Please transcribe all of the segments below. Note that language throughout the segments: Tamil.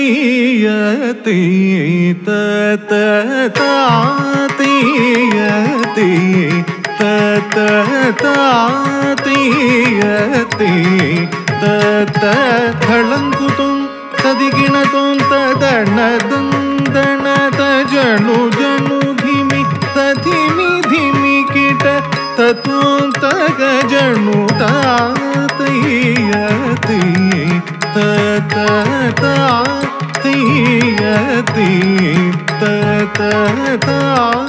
தீயதி தத தாத்தியதி தத தாத்தியதி தத களங்குதும் ததிகிணதும் ததணதந்தன தஜணு ஜணு ಧಿಮಿ ತಧಿಮಿ ಧಿಮಿ ಕಿಟ ತತ್ವಂ ತಗ ಜಣು ತಾತಯ್ಯತಿ ತತ ತಾತಯ್ಯತಿ ತತ ತಾ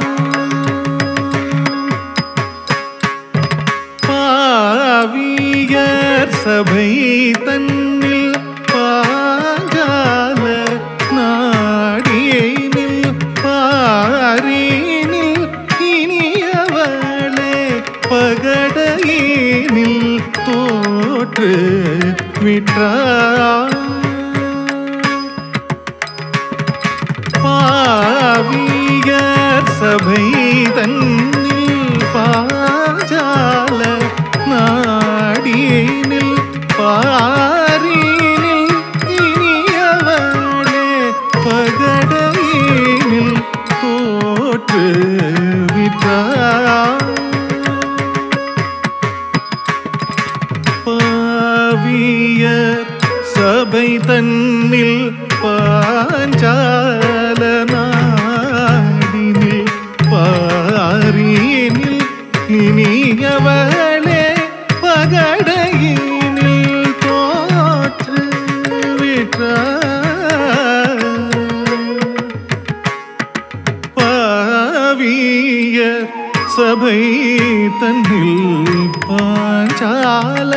பாவியர் சபை தன்னில் பாஞ்சால நாடியினில் பாரினில் இனியவளே பகடையினில் தோற்று விற்றார் பாவியர் சபை தன்னில் பாஞ்சால நாடினில் பாரினில் இனியவளே பகடையினில் தோற்று விட்டார் பாவியர் சபை தன்னில் பாஞ்சால நாடினில் பாரினில் இனியவளே பகடையினில் தோற்று விட்டார் பாவிய சபை தன்னில் பாஞ்சால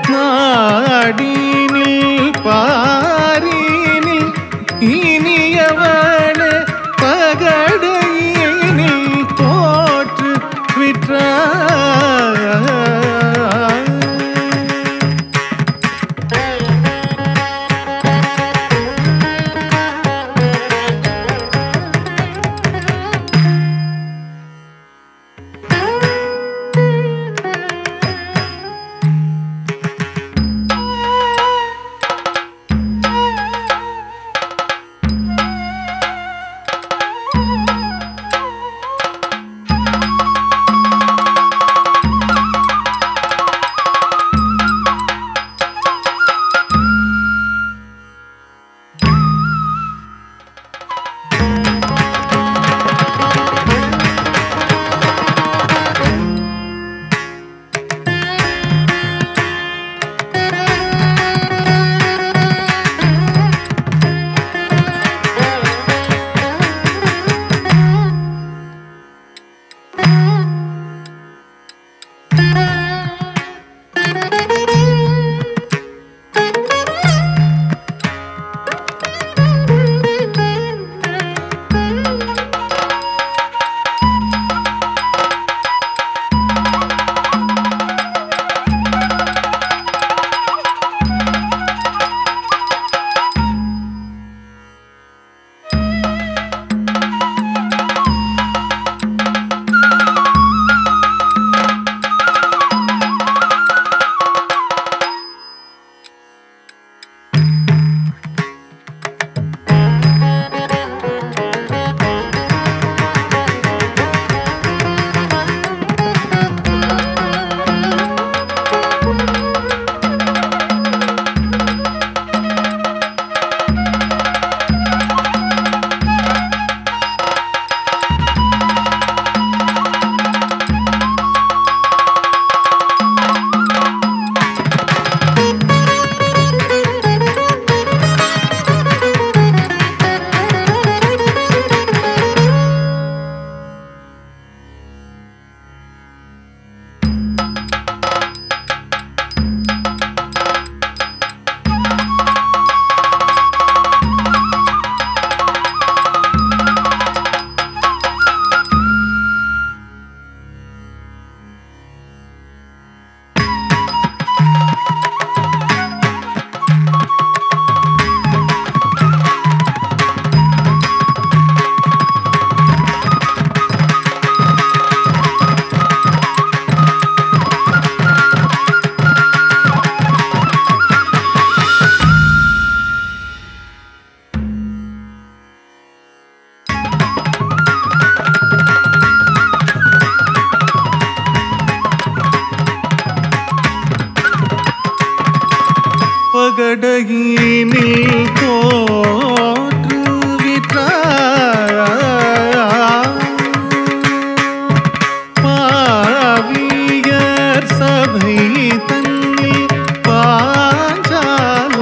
நாடினில் பாரினில் இனியவள பகடையினில் தோற்று விற்றார் பகடையினில் தோற்றுவிற்றார் பாவியர் சபை தன்னில் பாஞ்சால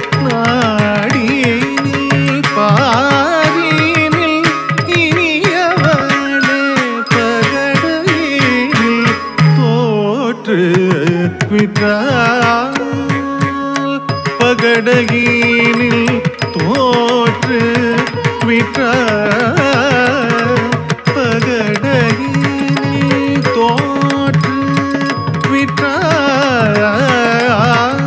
நாடியினில் பாரினில் இனியவளே பகடையினில் தோற்று விட்டார் பகடையினில் தோற்று விட்டார் பகடையினில் தோற்று விட்டார்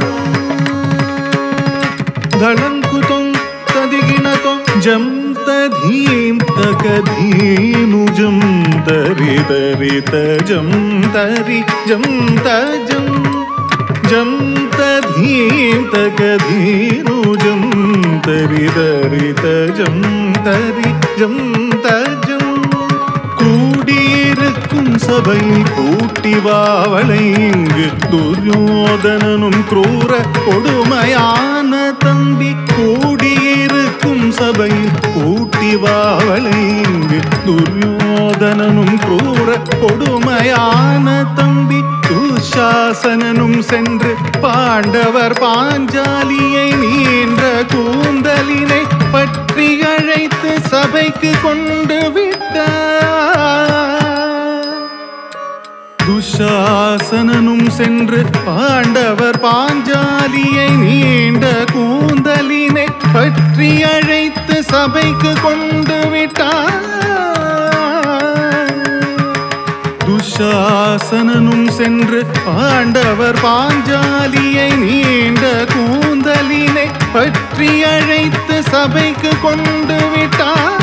दलङ्कुतं तदिगिणतं जं तधीं तकधीनुजं तरि तरि तजं तरि जं तजं जं तधीं तकधीनुजं तरि तरि तजं तरि जं तजं கூடியிருக்கும் சபையில் கூட்டி வாவளை இங்கு துரியோதனனும் குரூர கொடுமையான தம்பி கூடியிருக்கும் சபையில் கூட்டி வாவளை இங்கு துரியோதனனும் குரூர கொடுமையான தம்பி துஷாசனனும் சென்று பாண்டவர் பாஞ்சாலியை நீண்ட கூந்தலினை பற்றி அழைத்து சபைக்கு கொண்டு விட்டார் துஷாசனனும் சென்று பாண்டவர் பாஞ்சாலியை நீண்ட கூந்தலினை பற்றி அழைத்து சபைக்கு கொண்டு விட்டார் துஷாசனனும் சென்று பாண்டவர் பாஞ்சாலியை நீண்ட கூந்தலினை பற்றி அழைத்து சபைக்கு கொண்டு விட்டார்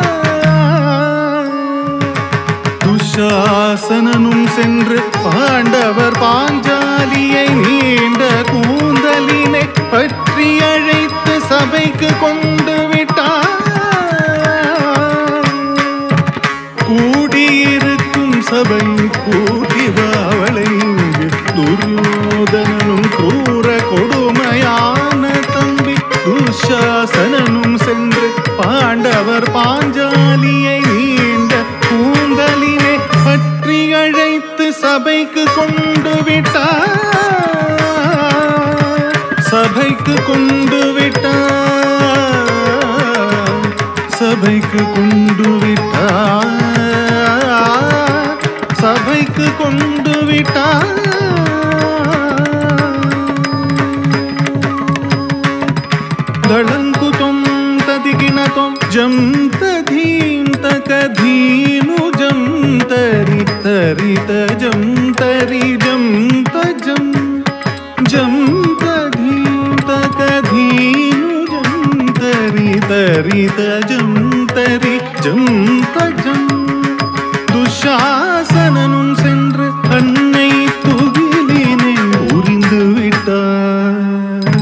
துஷாசனனும் சென்று பாண்டவர் பாஞ்சாலியை நீண்ட கூந்தலினை பற்றி அழைத்து சபைக்கு கொண்டு விட்டார் கூடியிருக்கும் சபை கூட்டி வாவளை துரியோதனனும் கூற கொடுமையான தம்பி துஷாசனனும் சென்று பாண்டவர் பாஞ்சாலியை நீண்ட கூந்தலினை பற்றி அழைத்து சபைக்கு கொண்டு விட்டார் சபைக்கு கொண்டு விட்டார் சபைக்கு கொண்டு விட்டார் சபைக்கு கொண்டு விட்டார் दळङ्कुतं तदिगिणतं जं तधीं तकधीनु जं तरि तरि तजं तरि जं तजं जं तधीं तकधीनु जं तरि तरि तजं तरि जं तजं துஷாசனனும் சென்று அன்னை துகிலினை உரிந்து விட்டார்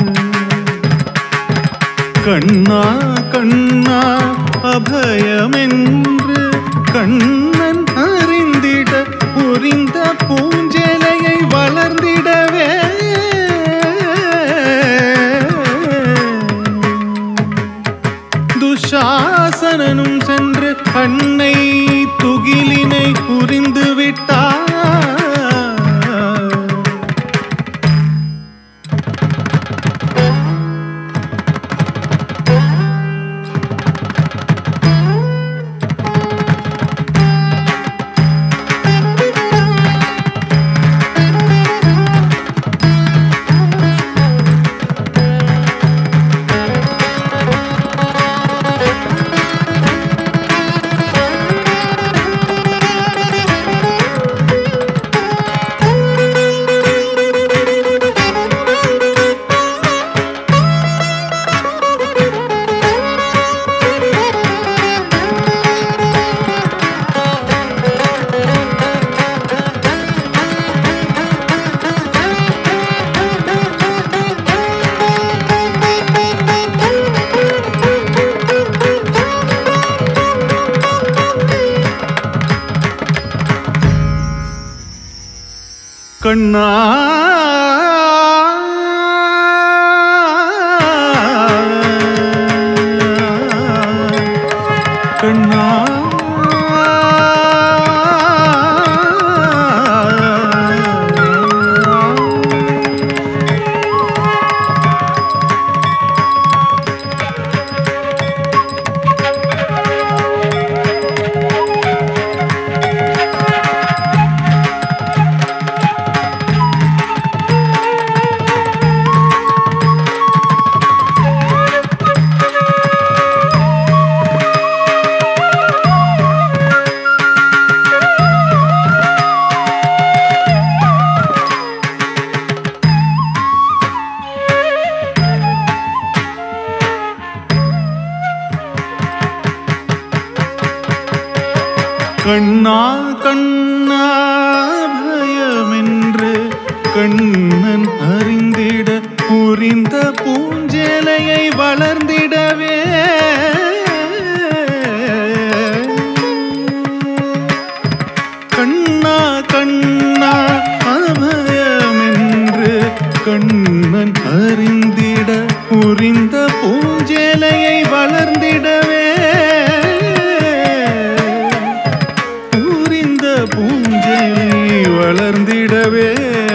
கண்ணா கண்ணா அபயமென்று கண்ணன் அறிந்திட புரிந்த பூஞ்செலையை வளர்ந்திடவே துஷாசனனும் சென்று அன்னை துகிலினை புரிந்து விட்டார் கண்ணா கண்ணா கண்ணா பயமென்று கண்ணன் அறிந்திட புரிந்த பூஞ்சேலையை வளர்ந்திடவே கண்ணா கண்ணா அபயமென்று கண்ணன் அறிந்திட புரிந்த பூஞ்சேலையை வளர்ந்திடவே புரிந்த பூஞ்சேலை வளர்ந்திடவே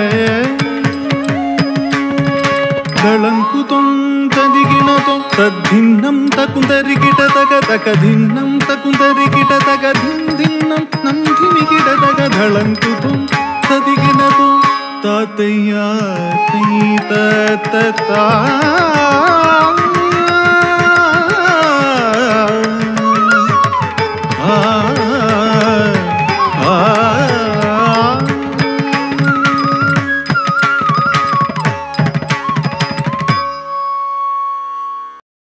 దళంకుతం తదిగినతం తద్భిన్నం తకుందరికిట తగ తక భిన్నం తకుందరికిట